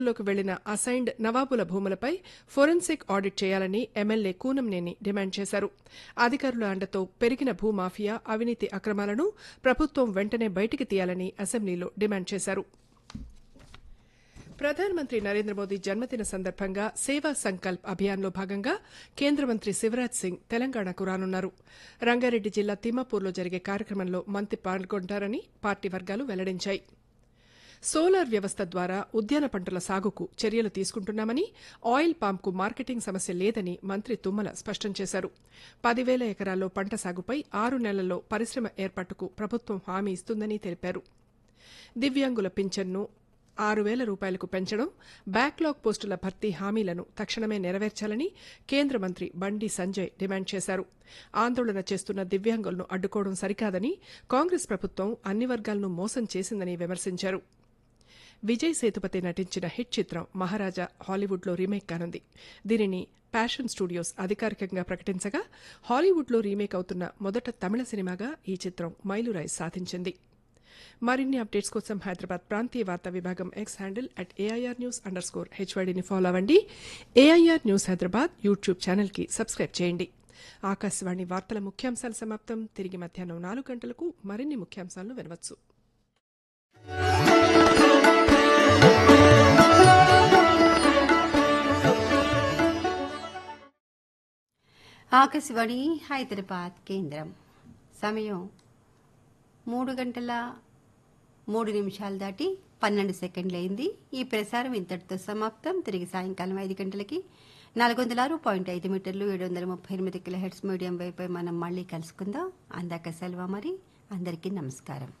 లోకి వెళ్లిన అసైన్డ్ నవాబుల భూములపై ఫోరెన్సిక్ ఆడిట్ చేయాలని ఎమ్మెల్యే కూనంనేని డిమాండ్ చేశారు అధికారుల అండతో పెరిగిన భూమాఫియా అవినీతి అక్రమాలను ప్రభుత్వం వెంటనే బయటికి తీయాలని అసెంబ్లీలో డిమాండ్ చేశారు ప్రధానమంత్రి నరేంద్ర మోదీ జన్మదిన సందర్భంగా సేవా సంకల్ప్ అభియాన్లో భాగంగా కేంద్ర మంత్రి శివరాజ్ సింగ్ తెలంగాణకు రానున్నారు రంగారెడ్డి జిల్లా తిమ్మాపూర్లో జరిగే కార్యక్రమంలో మంత్రి పాల్గొంటారని పార్టీ వర్గాలు వెల్లడించాయి సోలార్ వ్యవస్థ ద్వారా ఉద్యాన పంటల సాగుకు చర్యలు తీసుకుంటున్నామని ఆయిల్ పాంకు మార్కెటింగ్ సమస్య లేదని మంత్రి తుమ్మల స్పష్టం చేశారు పదివేల ఎకరాల్లో పంట సాగుపై ఆరు నెలల్లో పరిశ్రమ ఏర్పాటుకు ప్రభుత్వం హామీ ఇస్తుందని తెలిపారు దివ్యాంగుల పింఛన్ను ఆరు వేల రూపాయలకు పెంచడం బ్యాక్లాగ్ పోస్టుల భర్తీ హామీలను తక్షణమే నెరవేర్చాలని కేంద్ర మంత్రి బండి సంజయ్ డిమాండ్ చేశారు ఆందోళన చేస్తున్న దివ్యాంగులను అడ్డుకోవడం సరికాదని కాంగ్రెస్ ప్రభుత్వం అన్ని వర్గాలను మోసం చేసిందని విమర్శించారు విజయ్ సేతుపతి నటించిన హిట్ చిత్రం మహారాజా హాలీవుడ్లో రీమేక్ కానుంది దీనిని ప్యాషన్ స్టూడియోస్ అధికారికంగా ప్రకటించగా హాలీవుడ్లో రీమేక్ అవుతున్న మొదట తమిళ సినిమాగా ఈ చిత్రం మైలురాయి సాధించింది మరిన్ని అప్డేట్స్ కోసం హైదరాబాద్ ప్రాంతీయ వార్తా విభాగం X handle at AIR news underscore హెచ్వైడీని ఫాలో అవ్వండి ఏఐఆర్ న్యూస్ హైదరాబాద్ యూట్యూబ్ ఛానల్కి సబ్స్క్రైబ్ చేయండి ఆకాశవాణి వార్తల ముఖ్యాంశాల సమాప్తం తిరిగి మధ్యాహ్నం నాలుగు గంటలకు మరిన్ని ముఖ్యాంశాలను వినవచ్చు ఆకాశవాణి హైదరాబాద్ కేంద్రం సమయం మూడు గంటల మూడు నిమిషాలు దాటి పన్నెండు సెకండ్లు అయింది ఈ ప్రసారం ఇంతటితో సమాప్తం తిరిగి సాయంకాలం ఐదు గంటలకి నాలుగు వందల ఆరు పాయింట్ ఐదు మీటర్లు ఏడు వందల ముప్పై ఎనిమిది కిలో హెడ్స్ మీడియం వైపై మనం మళ్ళీ కలుసుకుందాం అందాక సెలవు మరి అందరికీ నమస్కారం